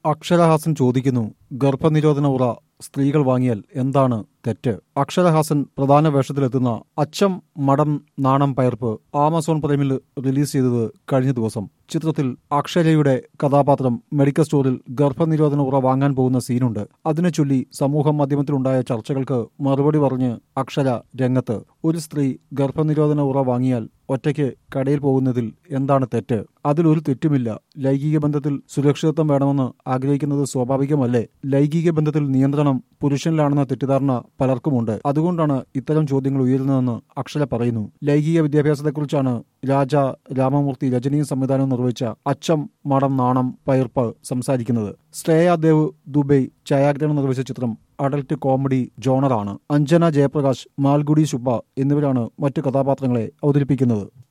അക്ഷരഹാസൻ ചോദിക്കുന്നു ഗർഭനിരോധന ഉറ സ്ത്രീകൾ വാങ്ങിയാൽ എന്താണ് തെറ്റ് അക്ഷരഹാസൻ പ്രധാന വേഷത്തിലെത്തുന്ന അച്ചം മടം നാണം പയർപ്പ് ആമസോൺ പ്രൈമിൽ റിലീസ് ചെയ്തത് കഴിഞ്ഞ ദിവസം ചിത്രത്തിൽ അക്ഷരയുടെ കഥാപാത്രം മെഡിക്കൽ സ്റ്റോറിൽ ഗർഭനിരോധന ഉറ വാങ്ങാൻ പോകുന്ന സീനുണ്ട് അതിനെ ചൊല്ലി സമൂഹ മാധ്യമത്തിലുണ്ടായ ചർച്ചകൾക്ക് മറുപടി പറഞ്ഞ് അക്ഷര രംഗത്ത് ഒരു സ്ത്രീ ഗർഭനിരോധന ഉറ വാങ്ങിയാൽ ഒറ്റയ്ക്ക് കടയിൽ പോകുന്നതിൽ എന്താണ് തെറ്റ് അതിലൊരു തെറ്റുമില്ല ലൈംഗിക ബന്ധത്തിൽ സുരക്ഷിതത്വം വേണമെന്ന് ആഗ്രഹിക്കുന്നത് സ്വാഭാവികമല്ലേ ലൈംഗിക ബന്ധത്തിൽ നിയന്ത്രണം പുരുഷനിലാണെന്ന തെറ്റിദ്ധാരണ പലർക്കുമുണ്ട് അതുകൊണ്ടാണ് ഇത്തരം ചോദ്യങ്ങൾ ഉയരുന്നതെന്ന് അക്ഷര പറയുന്നു ലൈംഗിക വിദ്യാഭ്യാസത്തെക്കുറിച്ചാണ് രാജ രാമമൂർത്തി രജനീയും സംവിധാനവും നിർവഹിച്ച അച്ചം മടം നാണം പയർപ്പ് സംസാരിക്കുന്നത് ശ്രേയ ദേവ് ദുബൈ ഛായാഗ്രഹണം നിർവഹിച്ച ചിത്രം അഡൽട്ട് കോമഡി ജോണറാണ് അഞ്ജന ജയപ്രകാശ് മാൽഗുഡി ശുഭ എന്നിവരാണ് മറ്റു കഥാപാത്രങ്ങളെ അവതരിപ്പിക്കുന്നത്